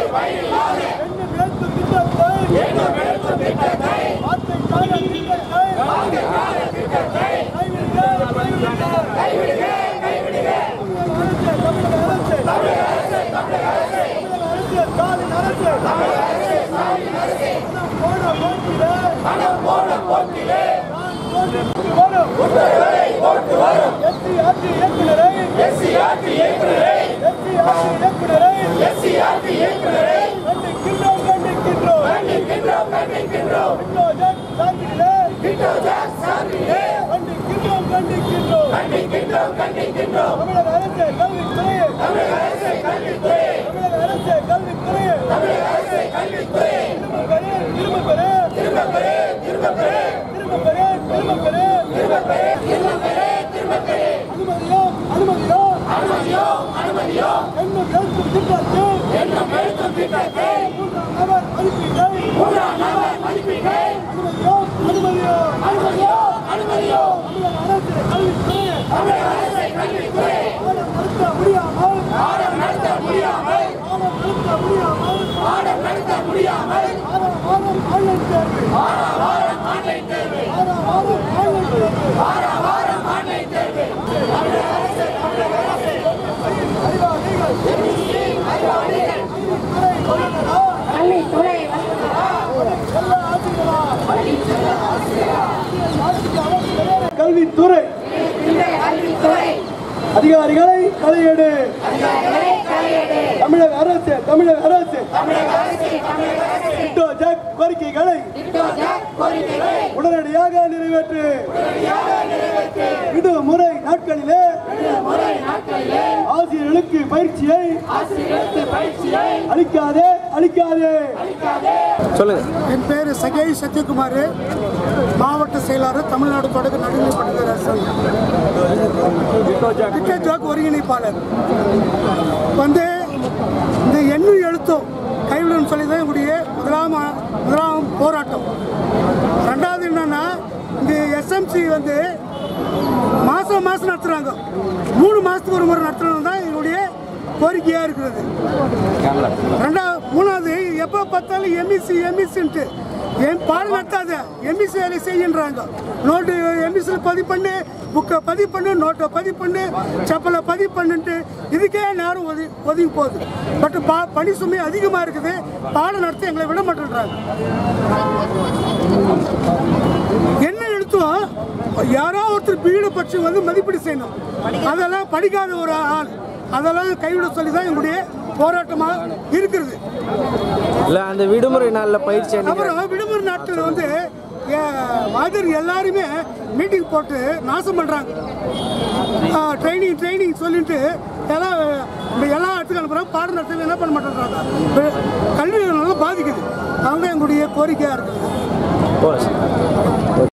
எண்ணம் எடுக்கும் திட்டத்தை வார்த்தைக்கான திட்டத்தை கைவிடுக, கைவிடுக. தமிழக அரசு, தமிழக அரசு. தமிழக அரசு, ஸ்டாலின் அரசு. பணம் போன போக்கிலே நான் போட்டு வரும். எஸ்சி ஆட்சி இயக்குனரை எஸ்சி ஆட்சி இயக்குனரை கண்டிக்கின்றோம் கண்டிக்கின்றோம் விட்டோஜாக் சார்பிலே கண்டிக்கின்றோம் கண்டிக்கின்றோம் தமிழக அரசு கல்வித்துறையே தமிழக அரசு கல்வித்துறையே தமிழக அரசு கல்வித்துறையே திரும்ப பெறு திரும்ப பெறு திரும்ப பெறு திரும்ப பெறு திரும்ப பெறு திரும்ப பெறு திரும்ப பெறு திரும்ப பெறு திரும்ப பெறு அனுமதியோ அனுமதியோ அனுமதியோ எண்ணம் எழுத்தும் திட்டத்தை எண்ணம் எழுத்தும் திட்டத்தை மூன்றாம் நபர் மதிப்பீட்டை மூன்றாம் நபர் மதிப்பீட்டை அனுமதியோ அனுமதியோ அனுமதியோ அனுமதியோ தமிழக அரசு கல்வித்துறை தமிழக அரசு கல்வித்துறை ஆடம் நடத்த முடியாமல் ஆடம் நடத்த முடியாமல் ஆடம் நடத்த முடியாமல் ஆடம் நடத்த முடியாமல் ஆறாம் வாரம் ஆன்லைன் தேர்வு ஆறாம் வாரம் ஆன்லைன் தேர்வு ஆறாம் வாரம் ஆன்லைன் தேர்வு தமிழக அரசு தமிழக அரசு அறிவாளிகள் அறிவாளிகள் கல்வித்துறை எல்லா ஆட்சிகளா கல்வித்துறை கல்வித்துறை அதிகாரிகளை தலையீடு அதிகாரிகளை தலையிடு தமிழக அரசு தமிழக அரசு தமிழக அரசு தமிழக அரசு டிட்டோ ஜாக் கோரிக்கைகளை திட்டோஜாக் கோரிக்கைகளை உடனடியாக நிறைவேற்று விடுமுறை நாட்களிலே முறை நாட்களிலே ஆசிரியர்களுக்கு பயிற்சியை ஆசிரியருக்கு பயிற்சியை அளிக்காதே அளிக்காதே என் பேர் சகேஷ் சத்யகுமார் மாவட்ட செயலாளர் தமிழ்நாடு தொடக்க நடுநிலை பட்டதாரி சங்கம் டிக்கெட் ஜாக் ஒருங்கிணைப்பாளர் வந்து இந்த எண்ணும் எழுத்தும் கைவிடணும்னு சொல்லி தான் எங்களுடைய முதலாம் முதலாம் போராட்டம் ரெண்டாவது என்னன்னா இந்த எஸ்எம்சி வந்து மாதம் மாதம் நடத்துகிறாங்க மூணு மாதத்துக்கு ஒரு முறை நடத்துறது தான் எங்களுடைய கோரிக்கையாக இருக்கிறது ரெண்டா மூணாவது எப்போ பார்த்தாலும் எம்இசி எம்இசின்ட்டு என் பாடம் நடத்தாத எம்இசி வேலை செய்யுன்றாங்க நோட்டு எம்இசியில் பதிவு பண்ணு புக்கை பதிவு பண்ணு நோட்டை பதிவு பண்ணு செப்பலை பதிவு பண்ணுன்ட்டு இதுக்கே நேரம் ஒதி ஒதுங்கி போகுது பட் பா பணி சுமை அதிகமாக இருக்குது பாடம் நடத்த எங்களை விட மாட்டேன்றாங்க என்ன எழுத்தும் யாரோ ஒருத்தர் வீடு பற்றி வந்து மதிப்பீடு செய்யணும் அதெல்லாம் படிக்காத ஒரு ஆள் அதெல்லாம் கைவிட சொல்லி தான் எங்களுடைய போராட்டமாக இருக்கிறது இல்ல அந்த விடுமுறை நாள்ல பயிற்சி அளிக்கிற அப்புறம் விடுமுறை நாட்கள் வந்து மாதிரி எல்லாருமே மீட்டிங் போட்டு நாசம் பண்ணுறாங்க ட்ரைனிங் ட்ரைனிங் சொல்லிட்டு எல்லாம் இந்த எல்லா இடத்துக்கு அனுப்புகிறாங்க பாடம் நடத்தல என்ன பண்ண மாட்டேன்றாங்க கல்வி நல்லா பாதிக்குது அவங்க எங்களுடைய கோரிக்கையாக இருக்குது ஓ, சரி.